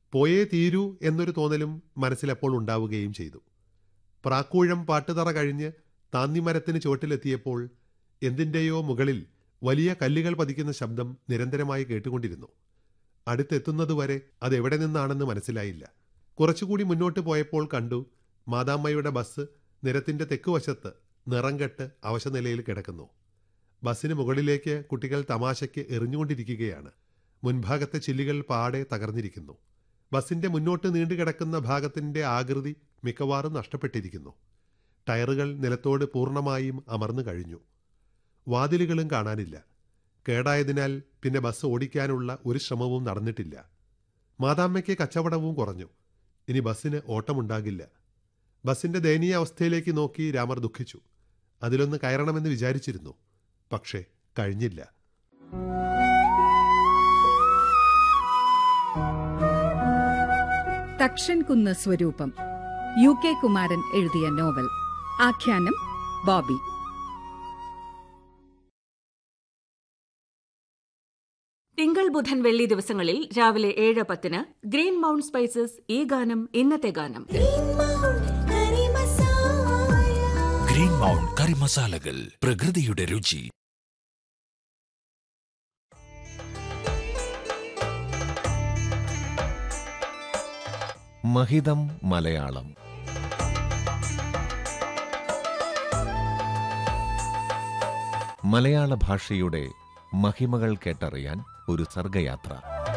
പോയേ തീരൂ എന്നൊരു തോന്നലും മനസ്സിലപ്പോൾ ഉണ്ടാവുകയും ചെയ്തു പ്രാക്കൂഴം പാട്ടുതറ കഴിഞ്ഞ് താന്നിമരത്തിന് ചുവട്ടിലെത്തിയപ്പോൾ എന്തിൻ്റെയോ മുകളിൽ വലിയ കല്ലുകൾ പതിക്കുന്ന ശബ്ദം നിരന്തരമായി കേട്ടുകൊണ്ടിരുന്നു അടുത്തെത്തുന്നതുവരെ അതെവിടെ നിന്നാണെന്ന് മനസ്സിലായില്ല കുറച്ചുകൂടി മുന്നോട്ട് പോയപ്പോൾ കണ്ടു മാതാമ്മയുടെ ബസ് നിരത്തിന്റെ തെക്കുവശത്ത് നിറം കെട്ട് അവശനിലയിൽ കിടക്കുന്നു ബസ്സിന് മുകളിലേക്ക് കുട്ടികൾ തമാശയ്ക്ക് എറിഞ്ഞുകൊണ്ടിരിക്കുകയാണ് മുൻഭാഗത്തെ ചില്ലുകൾ പാടെ തകർന്നിരിക്കുന്നു ബസിന്റെ മുന്നോട്ട് നീണ്ടുകിടക്കുന്ന ഭാഗത്തിന്റെ ആകൃതി മിക്കവാറും നഷ്ടപ്പെട്ടിരിക്കുന്നു ടയറുകൾ നിലത്തോട് പൂർണ്ണമായും അമർന്നു കഴിഞ്ഞു വാതിലുകളും കാണാനില്ല കേടായതിനാൽ പിന്നെ ബസ് ഓടിക്കാനുള്ള ഒരു ശ്രമവും നടന്നിട്ടില്ല മാതാമ്മയ്ക്ക് കച്ചവടവും കുറഞ്ഞു ഇനി ബസ്സിന് ഓട്ടമുണ്ടാകില്ല ബസ്സിന്റെ ദയനീയ അവസ്ഥയിലേക്ക് നോക്കി രാമർ ദുഃഖിച്ചു അതിലൊന്ന് കയറണമെന്ന് വിചാരിച്ചിരുന്നു പക്ഷേ കഴിഞ്ഞില്ല തക്ഷൻ കുന്ന് സ്വരൂപം യു കെ കുമാരൻ എഴുതിയ നോവൽ ആഖ്യാനം ബോബി തിങ്കൾ ബുധൻ വെള്ളി ദിവസങ്ങളിൽ രാവിലെ ഏഴ് പത്തിന് ഗ്രീൻ മൗണ്ട് സ്പൈസസ് ഈ ഗാനം ഇന്നത്തെ ഗാനം ഗ്രീൻ മൗണ്ട് കറി മസാലകൾ പ്രകൃതിയുടെ രുചി മഹിതം മലയാളം മലയാള ഭാഷയുടെ മഹിമകൾ കേട്ടറിയാൻ ഒരു സർഗയാത്ര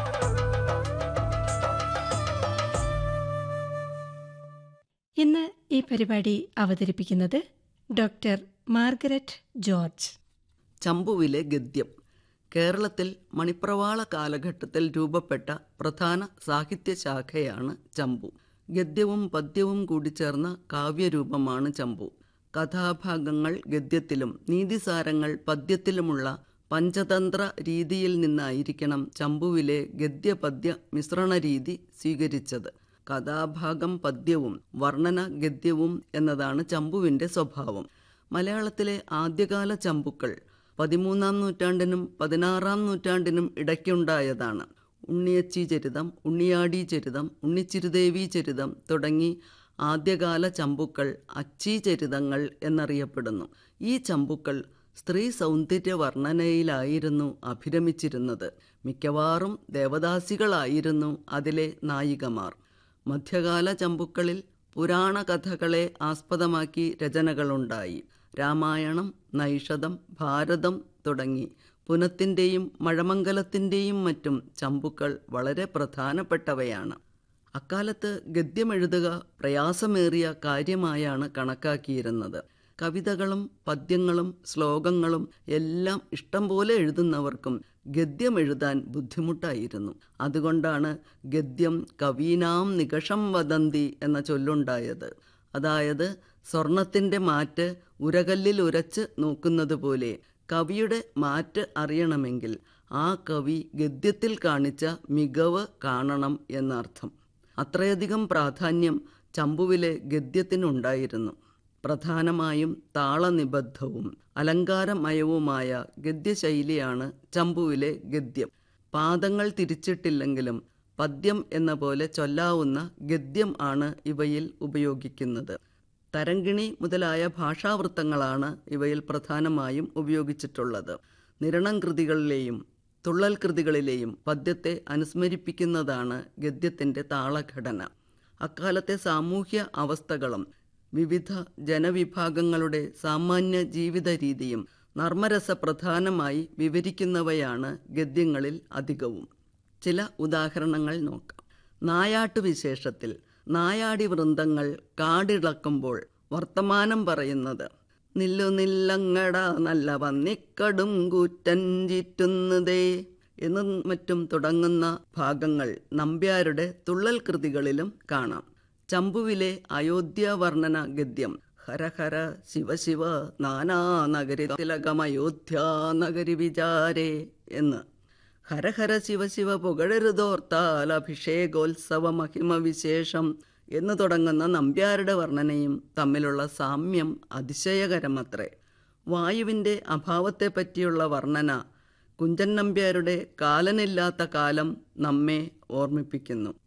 ഇന്ന് ഈ പരിപാടി അവതരിപ്പിക്കുന്നത് ഡോക്ടർ മാർഗരറ്റ് ജോർജ് ചമ്പുവിലെ ഗദ്യം കേരളത്തിൽ മണിപ്രവാള കാലഘട്ടത്തിൽ രൂപപ്പെട്ട പ്രധാന സാഹിത്യശാഖയാണ് ചമ്പു ഗദ്യവും പദ്യവും കൂടിച്ചേർന്ന കാവ്യരൂപമാണ് ചമ്പു കഥാഭാഗങ്ങൾ ഗദ്യത്തിലും നീതിസാരങ്ങൾ പദ്യത്തിലുമുള്ള പഞ്ചതന്ത്ര രീതിയിൽ നിന്നായിരിക്കണം ചമ്പുവിലെ ഗദ്യപദ്യ മിശ്രണ രീതി സ്വീകരിച്ചത് കഥാഭാഗം പദ്യവും വർണ്ണന ഗദ്യവും എന്നതാണ് ചമ്പുവിൻ്റെ സ്വഭാവം മലയാളത്തിലെ ആദ്യകാല ചമ്പുക്കൾ പതിമൂന്നാം നൂറ്റാണ്ടിനും പതിനാറാം നൂറ്റാണ്ടിനും ഇടയ്ക്കുണ്ടായതാണ് ഉണ്ണിയച്ചി ചരിതം ഉണ്ണിയാടി ചരിതം ഉണ്ണിച്ചിരുദേവി ചരിതം തുടങ്ങി ആദ്യകാല ചമ്പുക്കൾ അച്ചി ചരിതങ്ങൾ എന്നറിയപ്പെടുന്നു ഈ ചമ്പുക്കൾ സ്ത്രീ സൗന്ദര്യ വർണ്ണനയിലായിരുന്നു അഭിരമിച്ചിരുന്നത് മിക്കവാറും ദേവദാസികളായിരുന്നു അതിലെ നായികമാർ മധ്യകാല ചമ്പുക്കളിൽ പുരാണ കഥകളെ ആസ്പദമാക്കി രചനകളുണ്ടായി രാമായണം നൈഷധം ഭാരതം തുടങ്ങി പുനത്തിൻ്റെയും മഴമംഗലത്തിൻ്റെയും മറ്റും ചമ്പുക്കൾ വളരെ പ്രധാനപ്പെട്ടവയാണ് അക്കാലത്ത് ഗദ്യമെഴുതുക പ്രയാസമേറിയ കാര്യമായാണ് കണക്കാക്കിയിരുന്നത് കവിതകളും പദ്യങ്ങളും ശ്ലോകങ്ങളും എല്ലാം ഇഷ്ടം പോലെ എഴുതുന്നവർക്കും ഗദ്യം എഴുതാൻ ബുദ്ധിമുട്ടായിരുന്നു അതുകൊണ്ടാണ് ഗദ്യം കവീനാം നികഷം വദന്തി എന്ന ചൊല്ലുണ്ടായത് അതായത് സ്വർണത്തിൻ്റെ മാറ്റ് ഉരകല്ലിൽ ഉരച്ച് നോക്കുന്നത് പോലെ കവിയുടെ മാറ്റ് അറിയണമെങ്കിൽ ആ കവി ഗദ്യത്തിൽ കാണിച്ച മികവ് കാണണം എന്നർത്ഥം അത്രയധികം പ്രാധാന്യം ചമ്പുവിലെ ഗദ്യത്തിനുണ്ടായിരുന്നു പ്രധാനമായും താളനിബദ്ധവും അലങ്കാരമയവുമായ ഗദ്യശൈലിയാണ് ചമ്പുവിലെ ഗദ്യം പാദങ്ങൾ തിരിച്ചിട്ടില്ലെങ്കിലും പദ്യം എന്ന പോലെ ചൊല്ലാവുന്ന ഗദ്യം ആണ് ഇവയിൽ ഉപയോഗിക്കുന്നത് തരങ്കിണി മുതലായ ഭാഷാവൃത്തങ്ങളാണ് ഇവയിൽ പ്രധാനമായും ഉപയോഗിച്ചിട്ടുള്ളത് നിരണം കൃതികളിലെയും തുള്ളൽ കൃതികളിലെയും പദ്യത്തെ അനുസ്മരിപ്പിക്കുന്നതാണ് ഗദ്യത്തിൻ്റെ താളഘടന അക്കാലത്തെ സാമൂഹ്യ അവസ്ഥകളും വിവിധ ജനവിഭാഗങ്ങളുടെ സാമാന്യ ജീവിത രീതിയും നർമ്മരസപ്രധാനമായി വിവരിക്കുന്നവയാണ് ഗദ്യങ്ങളിൽ അധികവും ചില ഉദാഹരണങ്ങൾ നോക്കാം നായാട്ടു വിശേഷത്തിൽ നായാടി വൃന്ദങ്ങൾ കാടിളക്കുമ്പോൾ വർത്തമാനം പറയുന്നത് നില്ലു നില്ലങ്ങട നല്ല വന്നിക്കടും കൂറ്റൻ ചീറ്റുന്നതേ എന്നും മറ്റും തുടങ്ങുന്ന ഭാഗങ്ങൾ നമ്പ്യാരുടെ തുള്ളൽ കൃതികളിലും കാണാം ചമ്പുവിലെ അയോധ്യ വർണ്ണന ഗദ്യം ഹരഹര ശിവശിവ നാനാ നഗരി തിലകമയോധ്യ നഗരി വിചാരേ എന്ന് ഹരഹര ശിവശിവ പുകഴരുതോർത്താൽ അഭിഷേകോത്സവ മഹിമ വിശേഷം എന്ന് തുടങ്ങുന്ന നമ്പ്യാരുടെ വർണ്ണനയും തമ്മിലുള്ള സാമ്യം അതിശയകരമത്രേ വായുവിൻ്റെ അഭാവത്തെപ്പറ്റിയുള്ള വർണ്ണന കുഞ്ചൻ നമ്പ്യാരുടെ കാലനില്ലാത്ത കാലം നമ്മെ ഓർമ്മിപ്പിക്കുന്നു